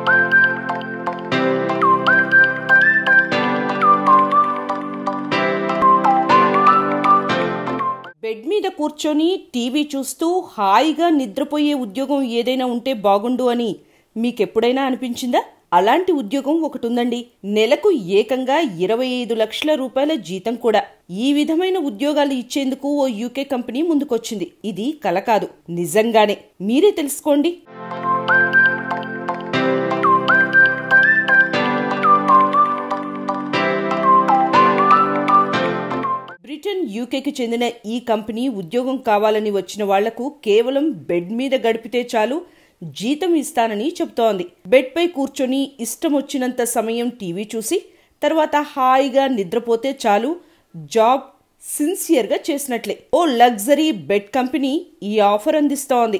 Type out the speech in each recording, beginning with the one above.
bed మీద కూర్చొని TV చూస్తూ హాయిగా నిద్రపోయే ఉద్యోగం ఏదైనా ఉంటే బాగుండు అని మీకెప్పుడైనా అనిపించిందా అలాంటి ఉద్యోగం ఒకటి ఉందండి నెలకు ఏకంగా ఇరవై ఐదు లక్షల రూపాయల జీతం కూడా ఈ విధమైన ఉద్యోగాలు ఇచ్చేందుకు ఓ యూకే కంపెనీ ముందుకొచ్చింది ఇది కల కాదు నిజంగానే మీరే తెలుసుకోండి బ్రిటన్ యూకేకి చెందిన ఈ కంపెనీ ఉద్యోగం కావాలని వచ్చిన వాళ్లకు కేవలం బెడ్ మీద గడిపితే చాలు జీతం ఇస్తానని చెబుతోంది బెడ్ పై కూర్చొని ఇష్టం వచ్చినంత సమయం టీవీ చూసి తర్వాత హాయిగా నిద్రపోతే చాలు జాబ్ సిన్సియర్గా చేసినట్లే ఓ లగ్జరీ బెడ్ కంపెనీ ఈ ఆఫర్ అందిస్తోంది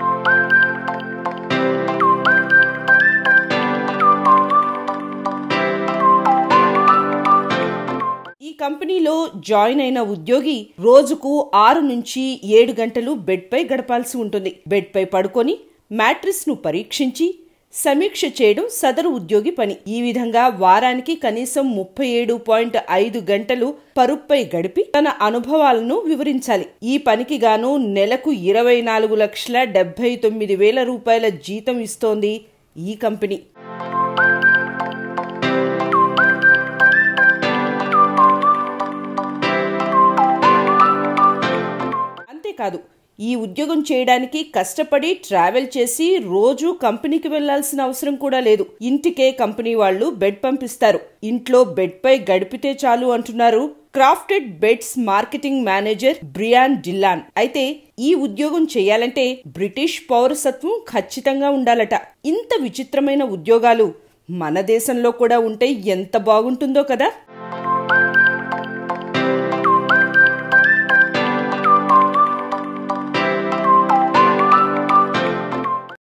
ఈ కంపెనీలో జాయిన్ అయిన ఉద్యోగి రోజుకు ఆరు నుంచి ఏడు గంటలు బెడ్ పై గడపాల్సి ఉంటుంది బెడ్ పై పడుకొని మ్యాట్రిస్ ను పరీక్షించి సమీక్ష చేయడం సదరు ఉద్యోగి పని ఈ విధంగా వారానికి కనీసం ముప్పై ఏడు పాయింట్ ఐదు గంటలు పరుపై గడిపి తన అనుభవాలను వివరించాలి ఈ పనికి గాను నెలకు ఇరవై నాలుగు లక్షల డెబ్బై తొమ్మిది వేల రూపాయల జీతం ఇస్తోంది ఈ కంపెనీ అంతేకాదు ఈ ఉద్యోగం చేయడానికి కష్టపడి ట్రావెల్ చేసి రోజు కంపెనీకి వెళ్లాల్సిన అవసరం కూడా లేదు ఇంటికే కంపెనీ వాళ్ళు బెడ్ పంపిస్తారు ఇంట్లో బెడ్ పై గడిపితే చాలు అంటున్నారు crafted beds marketing manager Brian Dillon అయితే ఈ ఉద్యోగం చేయాలంటే బ్రిటిష్ పౌరసత్వం ఖచ్చితంగా ఉండాలట ఇంత విచిత్రమైన ఉద్యోగాలు మన దేశంలో కూడా ఉంటే ఎంత బాగుంటుందో కదా